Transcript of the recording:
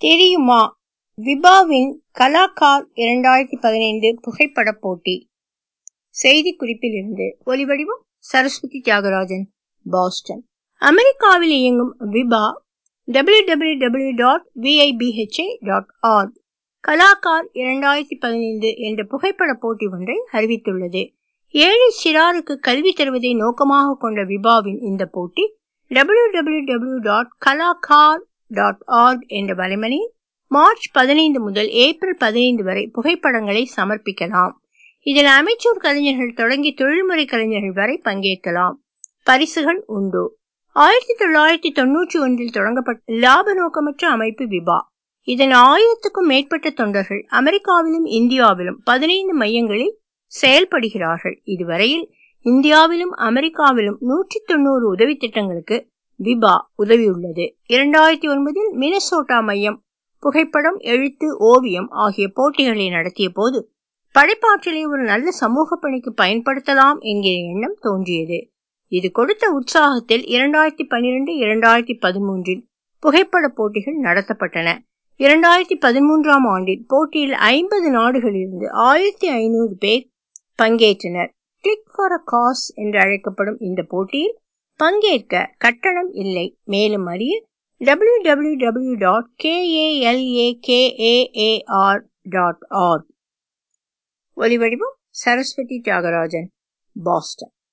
தெரியுமா விபாவின் கலாகார் இரண்டாயிரத்தி பதினைந்து புகைப்படப் போட்டி செய்திக்குறிப்பில் இருந்து ஒலிவடிவம் சரஸ்வதி தியாகராஜன் பாஸ்டன் அமெரிக்காவில் இயங்கும் Vibha W W W dot V I B H A dot org Kalakar இரண்டாயிரத்தி பதினைந்து என்ற புகைப்பட போட்டி ஒன்றை அறிவித்துள்ளது ஏழை சிறாருக்கு கல்வி தருவதை நோக்கமாக கொண்ட விபாவின் இந்த போட்டி W W W dot Kalakar dot org என்ற வலைமணியில் மார்ச் பதினைந்து முதல் ஏப்ரல் பதினைந்து வரை புகைப்படங்களை சமர்ப்பிக்கலாம் இதில் அமைச்சூர் கலைஞர்கள் தொடங்கி தொழில்முறை கலைஞர்கள் வரை பங்கேற்கலாம் பரிசுகள் உண்டு ஆயிரத்தி தொள்ளாயிரத்தி தொன்னூற்றி ஒன்றில் தொடங்கப்பட்ட லாப நோக்கமற்ற அமைப்பு விபா இதன் ஆயிரத்துக்கும் மேற்பட்ட தொண்டர்கள் அமெரிக்காவிலும் இந்தியாவிலும் பதினைந்து மையங்களில் செயல்படுகிறார்கள் இதுவரையில் இந்தியாவிலும் அமெரிக்காவிலும் நூற்றி தொண்ணூறு உதவி திட்டங்களுக்கு விபா உதவியுள்ளது இரண்டாயிரத்தி ஒன்பதில் மினசோட்டா மையம் புகைப்படம் எழுத்து ஓவியம் ஆகிய போட்டிகளை நடத்திய போது படைப்பாற்றலை ஒரு நல்ல சமூக பணிக்கு பயன்படுத்தலாம் என்கிற எண்ணம் தோன்றியது இது கொடுத்த உற்சாகத்தில் இரண்டாயிரத்தி பன்னிரண்டு இரண்டாயிரத்தி பதிமூன்றில் புகைப்பட போட்டிகள் நடத்தப்பட்டன இரண்டாயிரத்தி பதிமூன்றாம் ஆண்டில் போட்டியில் ஐம்பது நாடுகளிலிருந்து ஆயிரத்தி ஐநூறு பேர் பங்கேற்றனர் கிளிக் ஃபார் அ காஸ் என்று அழைக்கப்படும் இந்த போட்டியில் பங்கேற்க கட்டணம் இல்லை மேலும் அறிய W W W dot கேஏஎல்ஏகேஏஆர் dot org ஒலிவடிவம் சரஸ்வதி தியாகராஜன் பாஸ்டன்